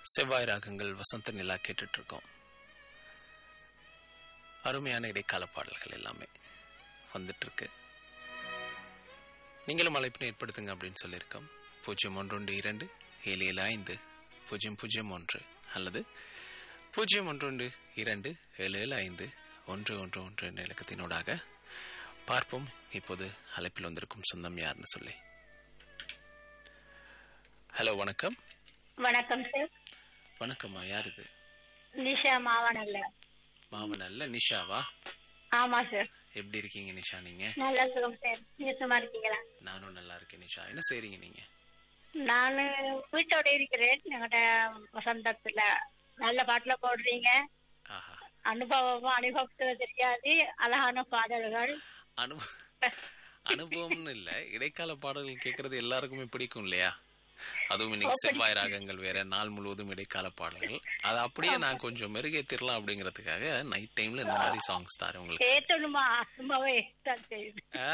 செவ்வாய் ராகங்கள் வசந்த நிலா கேட்டுட்டு இருக்கோம் அருமையான இடைக்கால பாடல்கள் எல்லாமே வந்துட்டு இருக்கு நீங்களும் அழைப்பினை ஏற்படுத்துங்க அப்படின்னு சொல்லியிருக்கோம் பூஜ்ஜியம் ஒன்றொன்று இரண்டு ஏழு ஏழு ஐந்து பூஜ்ஜியம் பூஜ்ஜியம் ஒன்று அல்லது பூஜ்ஜியம் ஒன்றொன்று இரண்டு ஏழு ஏழு ஐந்து ஒன்று ஒன்று ஒன்று என்ற இலக்கத்தினூடாக பார்ப்போம் இப்போது அழைப்பில் வந்திருக்கும் சொந்தம் யாருன்னு சொல்லி ஹலோ வணக்கம் வணக்கம் சார் வணக்கம்மா யார் இது நிஷா மாவனல்ல மாமன் அல்ல நிஷாவா ஆமா சார் எப்படி இருக்கீங்க நிஷா நீங்க நல்லா சுகம் சார் நீங்க சும்மா இருக்கீங்களா நானும் நல்லா இருக்கேன் நிஷா என்ன செய்றீங்க நீங்க நானு வீட்டோட இருக்கிறேன் எங்கிட்ட வசந்தத்துல நல்ல பாட்டுல போடுறீங்க ஆஹா அனுபவமும் அனுபவத்துல தெரியாது அழகான பாடல்கள் அனு அனுபவம்னு இல்ல இடைக்கால பாடல்கள் கேட்கறது எல்லாருக்குமே பிடிக்கும் இல்லையா அதுவும் இன்னைக்கு செவ்வாய் ராகங்கள் வேற நாள் முழுவதும் இடைக்கால பாடல்கள் அதை அப்படியே நான் கொஞ்சம் மெருகேத்திரலாம் அப்படிங்கிறதுக்காக நைட் டைம்ல இந்த மாதிரி சாங்ஸ் தரேன் உங்களுக்கு கேட்டணுமா சும்மாவே தான் செய்யுது ஆ?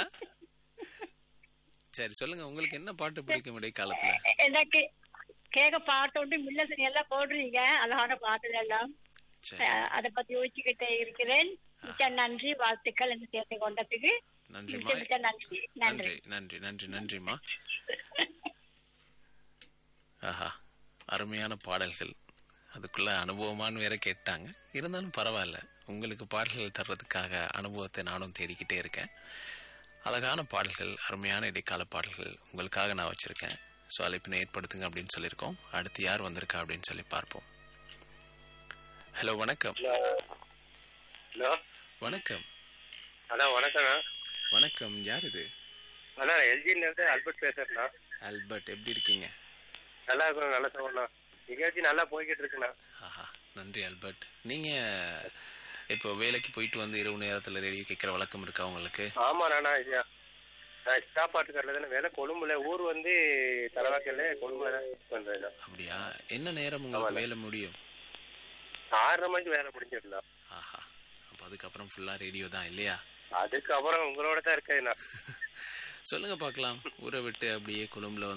சரி சொல்லுங்க உங்களுக்கு என்ன பாட்டு பிடிக்கும் இடைக்காலத்துல எனக்கு கேட்க பாட்டு உண்டு மில்லசனி எல்லாம் போடுறீங்க அழகான பாட்டுகள் எல்லாம் சரி அஹ், அதை பத்தி யோசிச்சுக்கிட்டே இருக்கிறேன் மிக்க நன்றி வாழ்த்துக்கள் என்று சேர்த்து கொண்டதுக்கு நன்றிம்மா மிக்க மிக்க நன்றி நன்றி நன்றி நன்றி நன்றி நன்றிம்மா ஆஹா அருமையான பாடல்கள் அதுக்குள்ள அனுபவமான்னு வேற கேட்டாங்க இருந்தாலும் பரவாயில்ல உங்களுக்கு பாடல்கள் தர்றதுக்காக அனுபவத்தை நானும் தேடிக்கிட்டே இருக்கேன் அழகான பாடல்கள் அருமையான இடைக்கால பாடல்கள் உங்களுக்காக நான் வச்சிருக்கேன் ஸோ அழைப்பினை ஏற்படுத்துங்க அப்படின்னு சொல்லியிருக்கோம் அடுத்து யார் வந்திருக்கா அப்படின்னு சொல்லி பார்ப்போம் ஹலோ வணக்கம் ஹலோ வணக்கம் அண்ணா வணக்கண்ணா வணக்கம் யார் இது அண்ணா எல்ஜில இருந்து அல்பர்ட் பேசுறேண்ணா ஆல்பர்ட் எப்படி இருக்கீங்க நல்லா இருக்கும் நல்லா சொல்லணும் நிகழ்ச்சி நல்லா போய்கிட்டு இருக்குண்ணா ஆஹா நன்றி ஆல்பர்ட் நீங்க இப்போ வேலைக்கு போயிட்டு வந்து இரவு நேரத்துல ரேடியோ கேட்கிற வழக்கம் இருக்கா உங்களுக்கு ஆமாண்ணா ஐயா நான் சாப்பாட்டு கடையில் தானே வேலை கொழும்புல ஊர் வந்து தலவாக்கல்ல கொழும்புல தான் பண்றேன் அப்படியா என்ன நேரம் உங்களுக்கு வேலை முடியும் ஆறரை மணிக்கு வேலை முடிஞ்சிடலாம் ஆஹா அப்போ அதுக்கப்புறம் ஃபுல்லா ரேடியோ தான் இல்லையா அதுக்கப்புறம் உங்களோட தான் இருக்கேன் சொல்லுங்க பார்க்கலாம் ஊரை விட்டு அப்படியே கொழும்புல வந்து